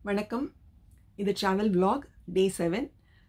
வணக்கம் இது travel vlog டே seven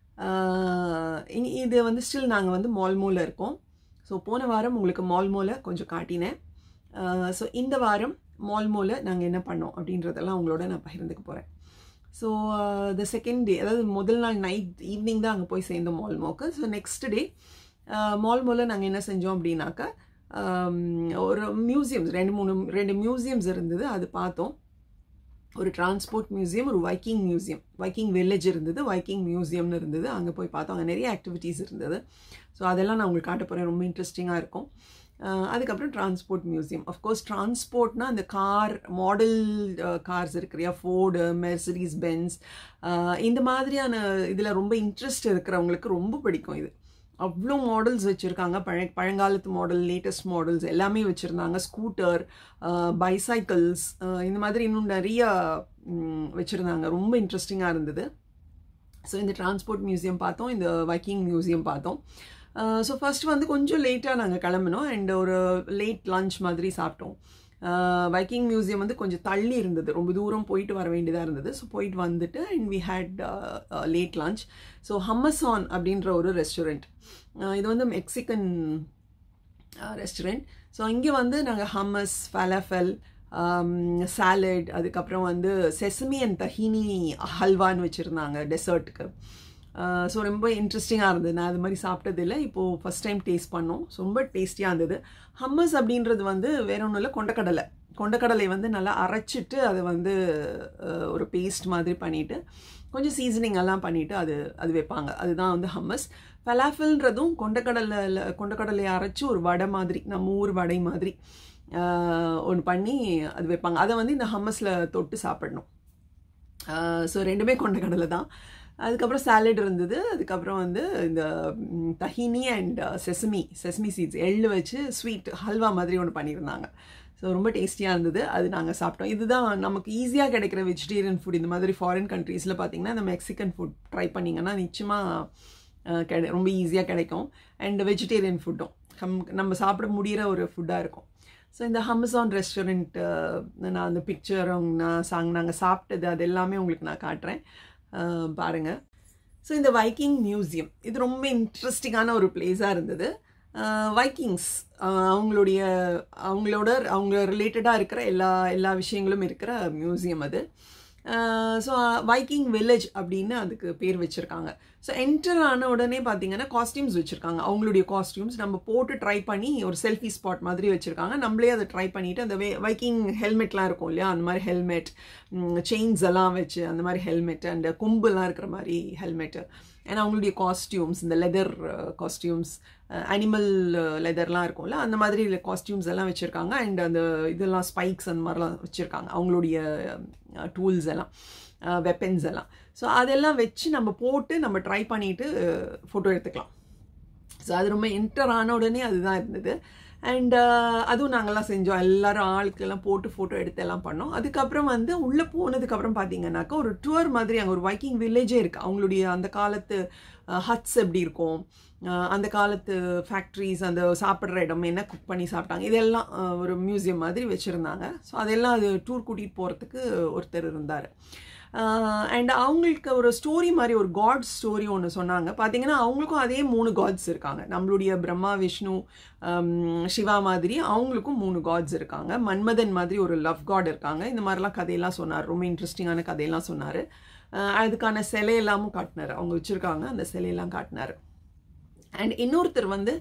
இது வந்து ஸ்டில் நாங்கள் வந்து மால்மோவில் இருக்கோம் ஸோ போன வாரம் உங்களுக்கு மால்மோவில் கொஞ்சம் காட்டினேன் ஸோ இந்த வாரம் மால்மோவில் நாங்கள் என்ன பண்ணோம் அப்படின்றதெல்லாம் உங்களோட நான் பகிர்ந்துக்க போகிறேன் ஸோ த செகண்ட் டே அதாவது முதல் நாள் நைட் ஈவினிங் தான் அங்கே போய் சேர்ந்தோம் மால்மோக்கு ஸோ நெக்ஸ்ட் டே மால்மோவில் நாங்கள் என்ன செஞ்சோம் அப்படின்னாக்கா ஒரு மியூசியம்ஸ் ரெண்டு மூணு ரெண்டு மியூசியம்ஸ் இருந்தது அது பார்த்தோம் ஒரு டிரான்ஸ்போர்ட் மியூசியம் ஒரு வைக்கிங் மியூசியம் வைக்கிங் வில்லேஜ் இருந்தது வைக்கிங் மியூசியம்னு இருந்தது அங்கே போய் பார்த்தோம் அங்கே நிறைய ஆக்டிவிட்டீஸ் இருந்தது ஸோ அதெல்லாம் நான் உங்களுக்கு காட்ட போகிறேன் ரொம்ப இன்ட்ரெஸ்டிங்காக இருக்கும் அதுக்கப்புறம் டிரான்ஸ்போர்ட் மியூசியம் அஃப்கோர்ஸ் டிரான்ஸ்போர்ட்னா அந்த கார் மாடல் கார்ஸ் இருக்கு இல்லையா ஃபோர்டு மெர்சடிஸ் பென்ஸ் இந்த மாதிரியான இதில் ரொம்ப இன்ட்ரெஸ்ட் இருக்கிறவங்களுக்கு ரொம்ப பிடிக்கும் இது அவ்வளோ மாடல்ஸ் வச்சுருக்காங்க பழ பழங்காலத்து மாடல் லேட்டஸ்ட் மாடல்ஸ் எல்லாமே வச்சுருந்தாங்க ஸ்கூட்டர் பைசைக்கிள்ஸ் இந்த மாதிரி இன்னும் நிறைய வச்சுருந்தாங்க ரொம்ப இன்ட்ரெஸ்டிங்காக இருந்தது ஸோ இந்த டிரான்ஸ்போர்ட் மியூசியம் பார்த்தோம் இந்த வைக்கிங் மியூசியம் பார்த்தோம் ஸோ ஃபஸ்ட் வந்து கொஞ்சம் லேட்டாக நாங்கள் கிளம்பினோம் அண்ட் ஒரு லேட் லஞ்ச் மாதிரி சாப்பிட்டோம் வைக்கிங் மியூசியம் வந்து கொஞ்சம் தள்ளி இருந்தது ரொம்ப தூரம் போயிட்டு வர வேண்டியதாக இருந்தது ஸோ போயிட்டு வந்துட்டு and we had late lunch so ஹம்மசான் அப்படின்ற ஒரு ரெஸ்டாரண்ட் இது வந்து மெக்சிகன் ரெஸ்டாரண்ட் ஸோ இங்கே வந்து நாங்கள் ஹம்மஸ் ஃபலஃபல் சாலட் அதுக்கப்புறம் வந்து செசமி அண்ட் தஹினி ஹல்வான்னு வச்சுருந்தாங்க டெசர்ட்டுக்கு ஸோ ரொம்ப இன்ட்ரெஸ்டிங்காக இருந்தது நான் அது மாதிரி சாப்பிட்டதில்லை இப்போது ஃபஸ்ட் டைம் டேஸ்ட் பண்ணோம் ரொம்ப டேஸ்டியாக இருந்தது ஹம்மஸ் அப்படின்றது வந்து வேற ஒன்றும் இல்லை கொண்டக்கடலை கொண்டக்கடலை வந்து நல்லா அரைச்சிட்டு அதை வந்து ஒரு பேஸ்ட் மாதிரி பண்ணிவிட்டு கொஞ்சம் சீசனிங் எல்லாம் பண்ணிவிட்டு அது அது வைப்பாங்க அதுதான் வந்து ஹம்மஸ் ஃபலாஃபில்ன்றதும் கொண்டக்கடலில் கொண்டக்கடலை அரைச்சி ஒரு வடை மாதிரி நம்ம ஊர் வடை மாதிரி ஒன்று பண்ணி அது வைப்பாங்க அதை வந்து இந்த ஹம்மஸில் தொட்டு சாப்பிடணும் ஸோ ரெண்டுமே கொண்டக்கடலை தான் அதுக்கப்புறம் சாலட் இருந்தது அதுக்கப்புறம் வந்து இந்த tahini and sesame sesame seeds எள்ளு வச்சு ஸ்வீட் ஹல்வா மாதிரி ஒன்று பண்ணியிருந்தாங்க ஸோ ரொம்ப டேஸ்டியாக இருந்தது அது நாங்கள் சாப்பிட்டோம் இதுதான் நமக்கு ஈஸியாக கிடைக்கிற வெஜிடேரியன் ஃபுட் இந்த மாதிரி ஃபாரின் கண்ட்ரீஸில் பார்த்தீங்கன்னா இந்த மெக்சிகன் ஃபுட் ட்ரை பண்ணிங்கன்னா நிச்சயமாக கிடை ரொம்ப ஈஸியாக கிடைக்கும் அண்ட் வெஜிடேரியன் ஃபுட்டும் கம் நம்ம சாப்பிட முடிகிற ஒரு ஃபுட்டாக இருக்கும் ஸோ இந்த ஹம்சான் ரெஸ்டாரண்ட் நான் அந்த பிக்சரும் நான் சாங் நாங்கள் சாப்பிட்டது அது எல்லாமே உங்களுக்கு நான் காட்டுறேன் பாருங்கள் ஸோ இந்த வைக்கிங் மியூசியம் இது ரொம்ப இன்ட்ரெஸ்டிங்கான ஒரு பிளேஸாக இருந்தது வைக்கிங்ஸ் அவங்களுடைய அவங்களோட அவங்க ரிலேட்டடாக இருக்கிற எல்லா எல்லா விஷயங்களும் இருக்கிற மியூசியம் அது ஸோ வைக்கிங் வில்லேஜ் அப்படின்னு அதுக்கு பேர் வச்சுருக்காங்க ஸோ என்டர் ஆன உடனே பார்த்தீங்கன்னா காஸ்டியூம்ஸ் வச்சுருக்காங்க அவங்களுடைய காஸ்டியூம்ஸ் நம்ம போட்டு ட்ரை பண்ணி ஒரு செல்ஃபி ஸ்பாட் மாதிரி வச்சுருக்காங்க நம்மளே அதை ட்ரை பண்ணிவிட்டு அந்த வே வைக்கிங் ஹெல்மெட்லாம் இருக்கும் இல்லையா அந்த மாதிரி ஹெல்மெட் செயின்ஸ் எல்லாம் வச்சு அந்த மாதிரி ஹெல்மெட் அண்ட் கொம்புலாம் இருக்கிற மாதிரி ஹெல்மெட்டு ஏன்னா அவங்களுடைய காஸ்டியூம்ஸ் இந்த லெதர் காஸ்டியூம்ஸ் அனிமல் லெதர்லாம் இருக்கும்ல அந்த மாதிரி காஸ்டியூம்ஸ் எல்லாம் வச்சுருக்காங்க அண்ட் அந்த இதெல்லாம் ஸ்பைக்ஸ் அந்த மாதிரிலாம் வச்சுருக்காங்க அவங்களுடைய டூல்ஸ் எல்லாம் வெப்பன்ஸ் எல்லாம் ஸோ அதெல்லாம் வச்சு நம்ம போட்டு நம்ம ட்ரை பண்ணிவிட்டு ஃபோட்டோ எடுத்துக்கலாம் ஸோ அது ரொம்ப என்டர் ஆன உடனே அதுதான் இருந்தது அண்ட் அதுவும் நாங்கள்லாம் செஞ்சோம் எல்லாரும் ஆளுக்கெல்லாம் போட்டு ஃபோட்டோ எடுத்து எல்லாம் பண்ணோம் அதுக்கப்புறம் வந்து உள்ளே போனதுக்கப்புறம் பார்த்தீங்கன்னாக்கா ஒரு டூர் மாதிரி அங்கே ஒரு வைக்கிங் வில்லேஜே இருக்குது அவங்களுடைய அந்த காலத்து ஹட்ஸ் எப்படி இருக்கும் அந்த காலத்து ஃபேக்ட்ரிஸ் அந்த சாப்பிட்ற இடம் என்ன குக் பண்ணி சாப்பிட்டாங்க இதெல்லாம் ஒரு மியூசியம் மாதிரி வச்சுருந்தாங்க ஸோ அதெல்லாம் அது டூர் கூட்டிகிட்டு போகிறதுக்கு ஒருத்தர் இருந்தார் அண்ட் அவங்களுக்கு ஒரு ஸ்டோரி மாதிரி ஒரு காட் ஸ்டோரி ஒன்று சொன்னாங்க பார்த்தீங்கன்னா அவங்களுக்கும் அதே மூணு காட்ஸ் இருக்காங்க நம்மளுடைய பிரம்மா விஷ்ணு சிவா மாதிரி அவங்களுக்கும் மூணு காட்ஸ் இருக்காங்க மன்மதன் மாதிரி ஒரு லவ் காட் இருக்காங்க இந்த மாதிரிலாம் கதையெல்லாம் சொன்னார் ரொம்ப இன்ட்ரெஸ்டிங்கான கதையெல்லாம் சொன்னார் அதுக்கான சிலையெல்லாமும் காட்டினார் அவங்க வச்சுருக்காங்க அந்த சிலையெல்லாம் காட்டினார் அண்ட் இன்னொருத்தர் வந்து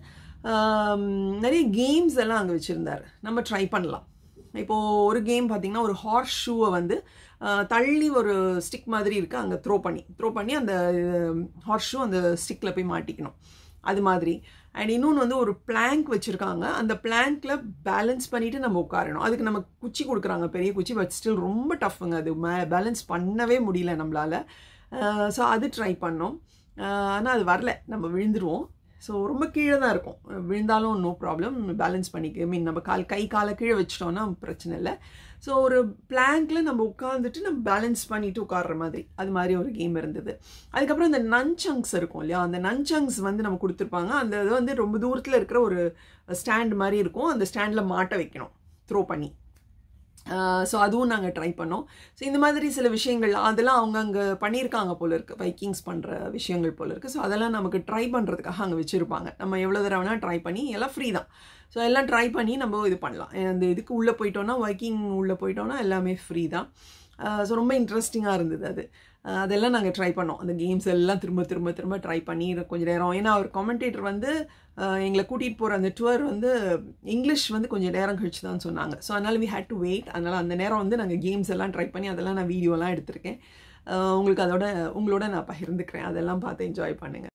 நிறைய கேம்ஸ் எல்லாம் அங்கே வச்சுருந்தார் நம்ம ட்ரை பண்ணலாம் இப்போது ஒரு கேம் பார்த்திங்கன்னா ஒரு ஹார்ஸ் ஷூவை வந்து தள்ளி ஒரு ஸ்டிக் மாதிரி இருக்குது அங்கே த்ரோ பண்ணி த்ரோ பண்ணி அந்த ஹார்ஸ் ஷூ அந்த ஸ்டிக்கில் போய் மாட்டிக்கணும் அது மாதிரி அண்ட் இன்னொன்று வந்து ஒரு பிளாங்க் வச்சுருக்காங்க அந்த பிளாங்க்கில் பேலன்ஸ் பண்ணிவிட்டு நம்ம உட்காரணும் அதுக்கு நம்ம குச்சி கொடுக்குறாங்க பெரிய குச்சி பட் ஸ்டில் ரொம்ப டஃப்புங்க அது மே பேலன்ஸ் பண்ணவே முடியல நம்மளால் ஸோ அது ட்ரை பண்ணோம் ஆனால் அது வரல நம்ம விழுந்துருவோம் ஸோ ரொம்ப கீழே தான் இருக்கும் விழுந்தாலும் நோ ப்ராப்ளம் பேலன்ஸ் பண்ணிக்க மீன் நம்ம கால் கை காலை கீழே வச்சிட்டோம்னா பிரச்சனை இல்லை ஸோ ஒரு பிளாங்கில் நம்ம உட்காந்துட்டு நம்ம பேலன்ஸ் பண்ணிட்டு உட்கார்ற மாதிரி அது மாதிரி ஒரு கேம் இருந்தது அதுக்கப்புறம் இந்த நன்சங்ஸ் இருக்கும் இல்லையா அந்த நன்சங்ஸ் வந்து நம்ம கொடுத்துருப்பாங்க அந்த இது வந்து ரொம்ப தூரத்தில் இருக்கிற ஒரு ஸ்டாண்ட் மாதிரி இருக்கும் அந்த ஸ்டாண்டில் மாட்ட வைக்கணும் த்ரோ பண்ணி ஸோ அதுவும் நாங்கள் ட்ரை பண்ணோம் ஸோ இந்த மாதிரி சில விஷயங்கள் அதெல்லாம் அவங்க அங்கே பண்ணியிருக்காங்க போல இருக்குது வைக்கிங்ஸ் பண்ணுற விஷயங்கள் போல இருக்குது ஸோ அதெல்லாம் நமக்கு ட்ரை பண்ணுறதுக்காக அங்கே வச்சுருப்பாங்க நம்ம எவ்வளோ தடவை வேணால் ட்ரை பண்ணி எல்லாம் ஃப்ரீ தான் ஸோ எல்லாம் ட்ரை பண்ணி நம்ம இது பண்ணலாம் அந்த இதுக்கு உள்ளே போயிட்டோன்னா வைக்கிங் உள்ளே போயிட்டோன்னா எல்லாமே ஃப்ரீ தான் ஸோ ரொம்ப இன்ட்ரெஸ்டிங்காக இருந்தது அது அதெல்லாம் நாங்கள் ட்ரை பண்ணோம் அந்த கேம்ஸ் எல்லாம் திரும்ப திரும்ப திரும்ப ட்ரை பண்ணி கொஞ்சம் நேரம் ஏன்னா அவர் காமெண்டேட்டர் வந்து எங்களை கூட்டிகிட்டு போகிற அந்த டூர் வந்து இங்கிலீஷ் வந்து கொஞ்சம் நேரம் கழிச்சு தான் சொன்னாங்க ஸோ அதனால் வி ஹேட் டு வெயிட் அதனால் அந்த நேரம் வந்து நாங்கள் கேம்ஸ் எல்லாம் ட்ரை பண்ணி அதெல்லாம் நான் வீடியோலாம் எடுத்திருக்கேன் உங்களுக்கு அதோட உங்களோட நான் பகிர்ந்துக்கிறேன் அதெல்லாம் பார்த்து என்ஜாய் பண்ணுங்கள்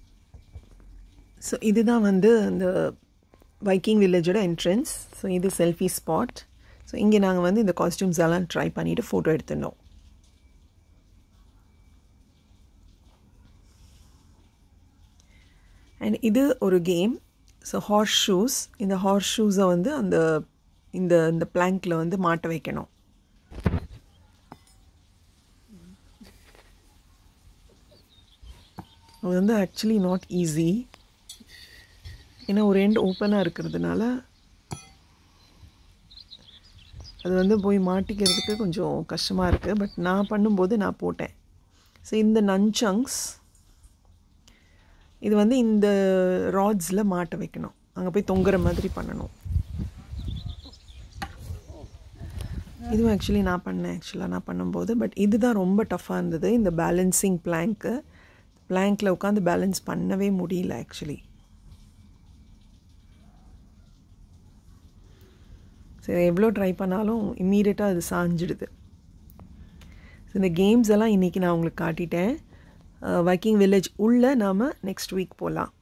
ஸோ இதுதான் வந்து அந்த வைக்கிங் வில்லேஜோட என்ட்ரன்ஸ் ஸோ இது செல்ஃபி ஸ்பாட் ஸோ இங்கே நாங்கள் வந்து இந்த காஸ்டியூம்ஸ் எல்லாம் ட்ரை பண்ணிவிட்டு ஃபோட்டோ எடுத்துருந்தோம் அண்ட் இது ஒரு கேம் ஸோ ஹார்ஸ் ஷூஸ் இந்த ஹார்ஸ் ஷூஸை வந்து அந்த இந்த இந்த பிளாங்க்கில் வந்து மாட்ட வைக்கணும் அது வந்து ஆக்சுவலி நாட் ஈஸி ஏன்னா ஒரு எண்ட் ஓப்பனாக இருக்கிறதுனால அது வந்து போய் மாட்டிக்கிறதுக்கு கொஞ்சம் கஷ்டமாக இருக்குது பட் நான் பண்ணும்போது நான் போட்டேன் ஸோ இந்த நன்சங்ஸ் இது வந்து இந்த ராட்ஸில் மாட்ட வைக்கணும் அங்கே போய் தொங்குற மாதிரி பண்ணணும் இதுவும் ஆக்சுவலி நான் பண்ணேன் ஆக்சுவலாக நான் பண்ணும்போது பட் இதுதான் ரொம்ப டஃப்பாக இருந்தது இந்த பேலன்சிங் பிளாங்க்கு பிளாங்க்கில் உட்காந்து பேலன்ஸ் பண்ணவே முடியல ஆக்சுவலி சரி எவ்வளோ ட்ரை பண்ணாலும் இம்மீடியட்டாக அது சாஞ்சிடுது இந்த கேம்ஸ் எல்லாம் இன்றைக்கி நான் உங்களுக்கு காட்டிட்டேன் வைக்கிங் வில்லேஜ் உள்ளே நாம் நெக்ஸ்ட் வீக் போகலாம்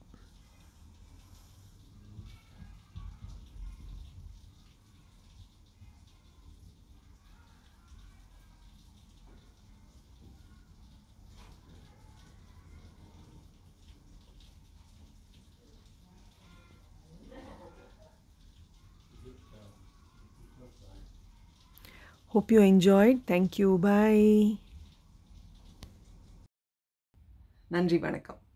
Hope you enjoyed. Thank you. Bye. நன்றி வணக்கம்